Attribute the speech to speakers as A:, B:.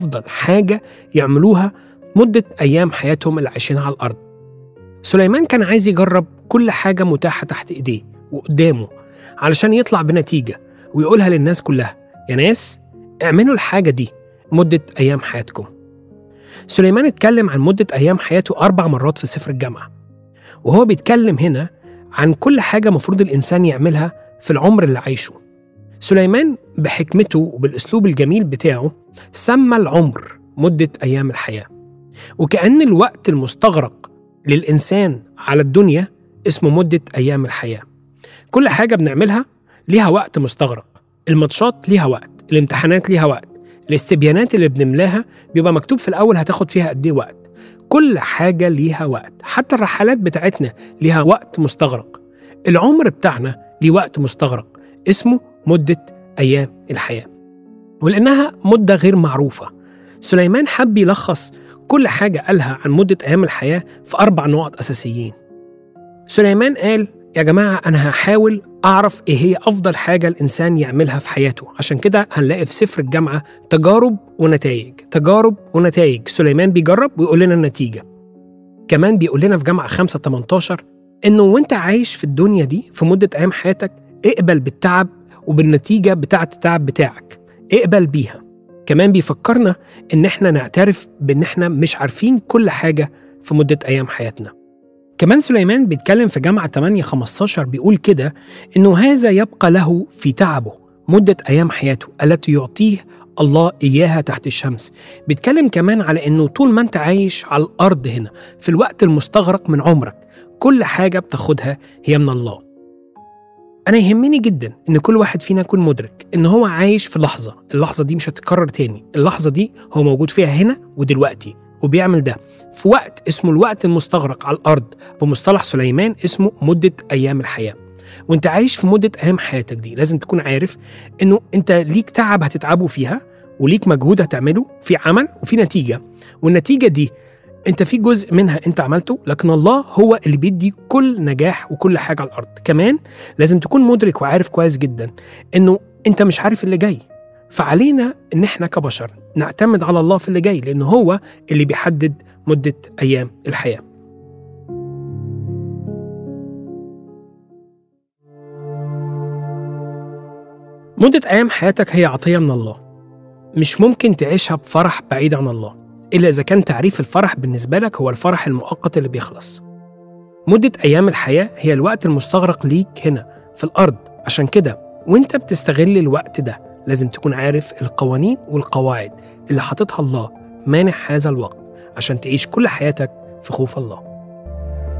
A: أفضل حاجة يعملوها مدة أيام حياتهم اللي عايشينها على الأرض سليمان كان عايز يجرب كل حاجة متاحة تحت إيديه وقدامه علشان يطلع بنتيجة ويقولها للناس كلها يا ناس اعملوا الحاجة دي مدة أيام حياتكم سليمان اتكلم عن مدة أيام حياته أربع مرات في سفر الجامعة وهو بيتكلم هنا عن كل حاجة مفروض الإنسان يعملها في العمر اللي عايشه سليمان بحكمته وبالأسلوب الجميل بتاعه سمى العمر مدة أيام الحياة وكأن الوقت المستغرق للإنسان على الدنيا اسمه مدة أيام الحياة كل حاجة بنعملها ليها وقت مستغرق الماتشات ليها وقت الامتحانات ليها وقت الاستبيانات اللي بنملاها بيبقى مكتوب في الأول هتاخد فيها قد إيه وقت كل حاجة ليها وقت حتى الرحلات بتاعتنا ليها وقت مستغرق العمر بتاعنا ليه وقت مستغرق اسمه مدة أيام الحياة ولأنها مدة غير معروفة سليمان حب يلخص كل حاجة قالها عن مدة أيام الحياة في أربع نقط أساسيين سليمان قال يا جماعة أنا هحاول أعرف إيه هي أفضل حاجة الإنسان يعملها في حياته عشان كده هنلاقي في سفر الجامعة تجارب ونتائج تجارب ونتائج سليمان بيجرب ويقول لنا النتيجة كمان بيقول لنا في جامعة 5 18 إنه وأنت عايش في الدنيا دي في مدة أيام حياتك اقبل بالتعب وبالنتيجة بتاعة التعب بتاعك اقبل بيها كمان بيفكرنا إن إحنا نعترف بإن إحنا مش عارفين كل حاجة في مدة أيام حياتنا كمان سليمان بيتكلم في جامعة 8 15 بيقول كده إنه هذا يبقى له في تعبه مدة أيام حياته التي يعطيه الله إياها تحت الشمس بيتكلم كمان على إنه طول ما أنت عايش على الأرض هنا في الوقت المستغرق من عمرك كل حاجة بتاخدها هي من الله أنا يهمني جدا إن كل واحد فينا يكون مدرك إن هو عايش في لحظة اللحظة دي مش هتتكرر تاني اللحظة دي هو موجود فيها هنا ودلوقتي وبيعمل ده في وقت اسمه الوقت المستغرق على الأرض بمصطلح سليمان اسمه مدة أيام الحياة وانت عايش في مدة أيام حياتك دي لازم تكون عارف إنه أنت ليك تعب هتتعبه فيها وليك مجهود هتعمله في عمل وفي نتيجة والنتيجة دي انت في جزء منها انت عملته لكن الله هو اللي بيدي كل نجاح وكل حاجه على الارض كمان لازم تكون مدرك وعارف كويس جدا انه انت مش عارف اللي جاي فعلينا ان احنا كبشر نعتمد على الله في اللي جاي لانه هو اللي بيحدد مده ايام الحياه مدة أيام حياتك هي عطية من الله مش ممكن تعيشها بفرح بعيد عن الله إلا إذا كان تعريف الفرح بالنسبة لك هو الفرح المؤقت اللي بيخلص مدة أيام الحياة هي الوقت المستغرق ليك هنا في الأرض عشان كده وانت بتستغل الوقت ده لازم تكون عارف القوانين والقواعد اللي حاططها الله مانع هذا الوقت عشان تعيش كل حياتك في خوف الله